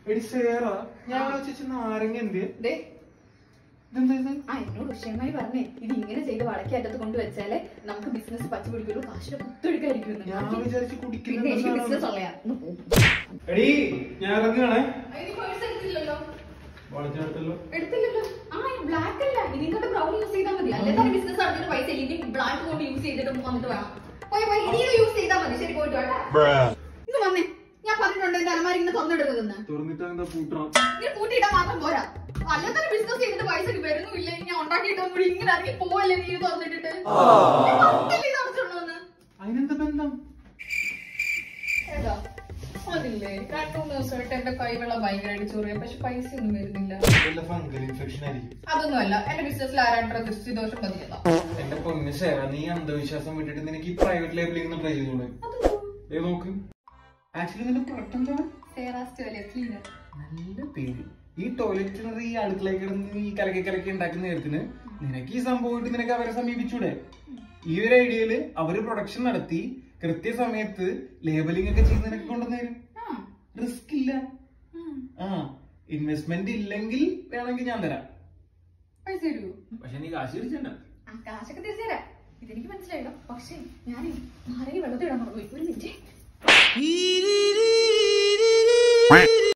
എടി സേറ ഞാൻ വെച്ച നാരങ്ങ എന്ത് ദേ ഇതെന്താ ഇത് ആ എന്നോട് ഉഷയമായി പറഞ്ഞേ ഇത് ഇങ്ങനെ ചെയ്ത് വളക്കറ്റത്ത് കൊണ്ടുവച്ചാലേ നമുക്ക് ബിസിനസ് പച്ച പിടിക്കുള്ളൂ കാശിന് കുത്തൊഴുക്കായിരിക്കും ഞാൻ വിചാരിച്ച് പിന്നെ എനിക്ക് കുടിക്കുന്ന ബിസിനസ് ഉള്ളയാ ഒന്ന് പോ. എടി ഞാൻ ഇറങ്ങുകയാണേ ആ, ഇത് purse എടുത്തില്ലല്ലോ വളച്ചെടുത്തല്ലോ എടുത്തില്ലല്ലോ ആ ബ്ലാക്ക് അല്ല ഇനി തൊട്ട് ബ്രൗൺ യൂസ് ചെയ്താൽ മതി അല്ലേ തന്നെ ബിസിനസ് നടത്തിയിട്ട് പൈസ ഇല്ലെങ്കിൽ ബ്ലാക്ക് കൊണ്ട് യൂസ് ചെയ്തിട്ട് വന്നിട്ട് വേണം പോയി പോയി ഇനി ഇത് യൂസ് ചെയ്താൽ മതി ശരി പോയിട്ട് വേണ്ട ഇത് വന്നേ ഞാൻ പറഞ്ഞിട്ടുണ്ട് എന്റെ അലമാരി ഇങ്ങനെ തുറന്നെടുക്കുന്നതെന്ന് തുറന്നിട്ട് എന്താ പൂട്ടണം ഇങ്ങനെ കൂട്ടിയിട്ടാ മാത്രം പോരാ അല്ല തന്നെ ബിസിനസ് ചെയ്തിട്ട് പൈസ വരുന്നുമില്ല ഞാൻ ഉണ്ടാക്കിയിട്ട് കൂടി ഇങ്ങനെ ഇറങ്ങി പോവല്ലേ നീ തുറന്നിട്ടിട്ട് ഞാൻ പറഞ്ഞില്ലേ ഇത് അടച്ചിടണമെന്ന്. അതിനെന്താ ബന്ധം ഏതാ? അതില്ലേ രണ്ടു മൂന്ന് ദിവസമായിട്ട് എന്റെ കൈവെള്ളം ഭയങ്കരമായിട്ട് ചൊറിയ പക്ഷെ പൈസ ഒന്നും വരുന്നില്ല വല്ല ഫംഗൽ ഇൻഫെക്ഷൻ ആയിരിക്കും അതൊന്നുമല്ല എന്റെ ബിസിനസ്സിൽ ആരാണ്ടോ ദൃഷ്ടിദോഷം പതിയതാ എന്റെ പൊന്നു സേറ നീ അന്ധവിശ്വാസം വിട്ടിട്ട് നിനക്ക് ഈ പ്രൈവറ്റ് ലേബിളിൽ നിന്ന് ട്രൈ ചെയ്തോളൂ ഏ നോക്ക് ആക്ച്വലി നിന്റെ പ്രൊഡക്റ്റ് എന്താണ് ക്ലീനർ നല്ല പേര് ഈ ടോയ്ലറ്റിനറി ഈ അടുക്കളയിൽ കിടന്ന് ഈ കലക്കി കലക്കി ഉണ്ടാക്കുന്ന നേരത്തിന് നിനക്ക് ഈ സംഭവം ഇട്ട് നിനക്ക് അവരെ സമീപിച്ചൂടെ ഈ ഒരു ഐഡിയയില് അവര് പ്രൊഡക്ഷൻ നടത്തി കൃത്യസമയത്ത് ലേബലിംഗ് ഒക്കെ ചെയ്ത് നിനക്ക് കൊണ്ടുവന്നേരും റിസ്ക് ഇല്ല ആ ഇൻവെസ്റ്റ്മെന്റ് ഇല്ലെങ്കിൽ വേണമെങ്കിൽ ഞാൻ തരാം പൈസ തരുമോ പക്ഷെ നീ കാശ് തിരിച്ചണ്ട ആ കാശൊക്കെ തിരിച്ചു തരാം ഇതെനിക്ക് മനസ്സിലായില്ലോ പക്ഷേ ഞാൻ നാരങ്ങ വെള്ളത്തിൽ ഇടാൻ മറന്നുപോയി ഒരു മിനിറ്റ്